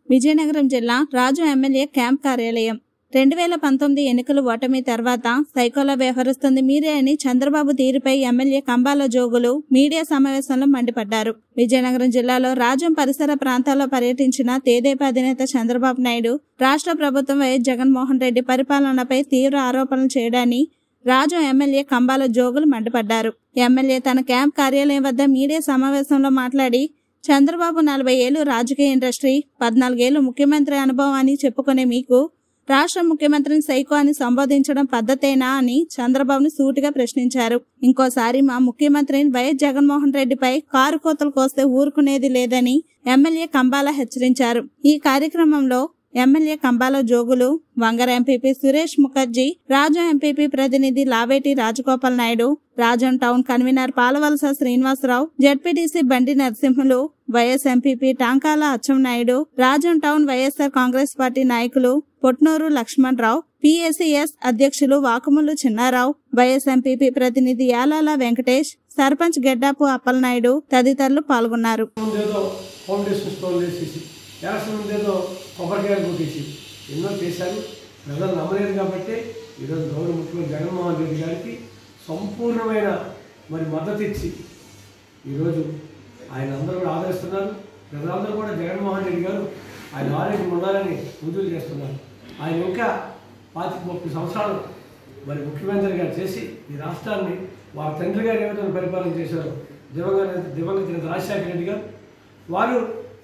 విజయనగరం జిల్లా రాజు MLA camp కార్యాలయం రెండు వేల పంతొమ్మిది ఎన్నికల ఓటమి తర్వాత సైకోలా వ్యవహరిస్తుంది మీరే అని చంద్రబాబు తీరుపై ఎమ్మెల్యే కంబాల జోగులు మీడియా సమావేశంలో మండిపడ్డారు విజయనగరం జిల్లాలో రాజం పరిసర ప్రాంతాల్లో పర్యటించిన తేదేపా అధినేత చంద్రబాబు నాయుడు రాష్ట్ర ప్రభుత్వం వైఎస్ జగన్మోహన్ రెడ్డి పరిపాలనపై తీవ్ర ఆరోపణలు చేయడాన్ని రాజు ఎమ్మెల్యే కంబాల జోగులు మండిపడ్డారు ఎమ్మెల్యే తన క్యాంప్ కార్యాలయం వద్ద మీడియా సమావేశంలో మాట్లాడి చంద్రబాబు నలభై ఏళ్లు రాజకీయ ఇండస్ట్రీ పద్నాలుగేళ్లు ముఖ్యమంత్రి అనుభవం అని చెప్పుకునే మీకు రాష్ట్ర ముఖ్యమంత్రిని సైకో అని సంబోధించడం పద్ధతేనా అని చంద్రబాబును సూటిగా ప్రశ్నించారు ఇంకోసారి మా ముఖ్యమంత్రిని వైఎస్ జగన్మోహన్ రెడ్డిపై కారు కోతలు కోస్తే ఊరుకునేది లేదని ఎమ్మెల్యే కంబాల హెచ్చరించారు ఈ కార్యక్రమంలో MLA Kambala Jogulu Vangara MPP Suresh Mukherjee Rajam MPP ప్రతినిధి Laveti Rajagopal Naidu Rajam town convener Palavalasa Srinivasarao ZPTC Bandi Narasimhulu vice MPP Tankala Atchannaidu Rajam town YSR Congress party నాయకులు పొట్నూరు లక్ష్మణ్ రావు పిఎస్సిఎస్ అధ్యక్షులు వాకుములు చిన్నారావు వైఎస్ ఎంపీపీ ప్రతినిధి యాలాల వెంకటేష్ సర్పంచ్ గెడ్డాపు అప్పలనాయుడు తదితరులు పాల్గొన్నారు ముందేదో ఫౌండేషన్ స్టోన్ వేసేసి ఎలక్షన్ ముందేదో కొబ్బరికాయలు కొట్టేసి ఎన్నో చేశారు ప్రజలు నమ్మలేదు కాబట్టి ఈరోజు గౌరవ ముఖ్యమంత్రి జగన్మోహన్ రెడ్డి గారికి సంపూర్ణమైన మరి మద్దతు ఇచ్చి ఈరోజు ఆయన అందరూ కూడా ఆదరిస్తున్నారు ప్రజలందరూ కూడా జగన్మోహన్ రెడ్డి గారు ఆయన ఆరోగ్యం ఉండాలని పూజలు చేస్తున్నారు ఆయన ఇంకా పాతిక ముప్పై సంవత్సరాలు మరి ముఖ్యమంత్రిగా చేసి ఈ రాష్ట్రాన్ని వారి తండ్రి గారు ఏ విధంగా పరిపాలన చేశారో దివంగత దివంగత నేత రాజశేఖర రెడ్డి గారు వారు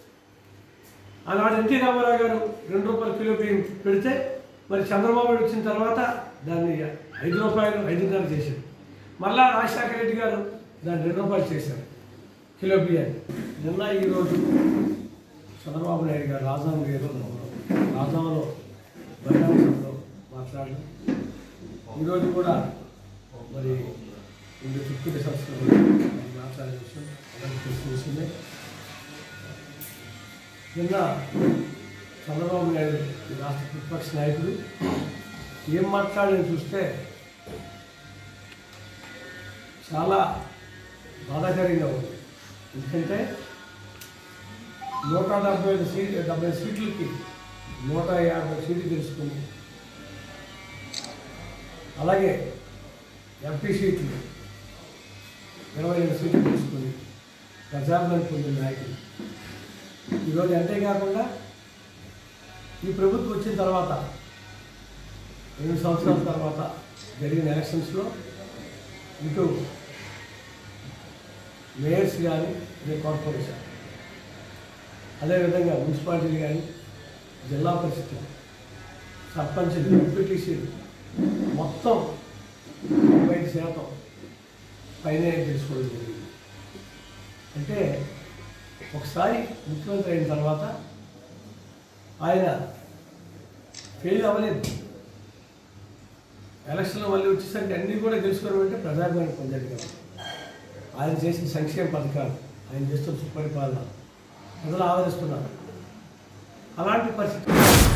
ఆనాడు ఎన్టీ రామారావు గారు రెండు రూపాయల కిలో బియ్యం పెడితే మరి చంద్రబాబు నాయుడు వచ్చిన తర్వాత దాన్ని ఐదు రూపాయలు ఐదున్నర చేశారు మళ్ళా రాజశేఖర రెడ్డి గారు దాన్ని రెండు రూపాయలు చేశారు కిలో బియ్యాన్ని నిన్న ఈరోజు చంద్రబాబు నాయుడు గారు రాజధాని గారు రాజధానిలో బహిరంగంలో మాట్లాడడం ఈరోజు కూడా మరి ఇందు చుట్టూ సంస్థలు మాట్లాడే విషయం అందరికీ తెలిసిన విషయమే నిన్న చంద్రబాబు నాయుడు ఈ రాష్ట్ర ప్రతిపక్ష నాయకుడు ఏం మాట్లాడని చూస్తే చాలా బాధాకరంగా ఉంది ఎందుకంటే నూట డెబ్బై ఐదు సీట్ డెబ్బై సీట్లకి నూట యాభై సీట్లు తెలుసుకుని అలాగే ఎంపీ సీట్లు ఇరవై ఐదు సీట్లు తీసుకుని ప్రజాభిమానం పొందిన నాయకుడు ఈరోజు అంతేకాకుండా ఈ ప్రభుత్వం వచ్చిన తర్వాత ఎనిమిది సంవత్సరాల తర్వాత జరిగిన ఎలక్షన్స్లో ఇటు మేయర్స్ కానీ అదే కార్పొరేషన్ అదేవిధంగా మున్సిపాలిటీలు కానీ జిల్లా పరిషత్లు సర్పంచులు ఎంపీటీసీలు మొత్తం తొంభై ఐదు శాతం పైన తెలుసుకోవడం జరిగింది అంటే ఒకసారి ముఖ్యమంత్రి అయిన తర్వాత ఆయన ఫెయిల్ అవ్వలేదు ఎలక్షన్లో మళ్ళీ వచ్చేసరికి అన్నీ కూడా తెలుసుకోవడం అంటే ప్రజాభిమానం పొందాడు కదా ఆయన చేసిన సంక్షేమ పథకాలు ఆయన చేస్తున్న సుపరిపాలన ప్రజలు ఆదరిస్తున్నారు అలాంటి పరిస్థితి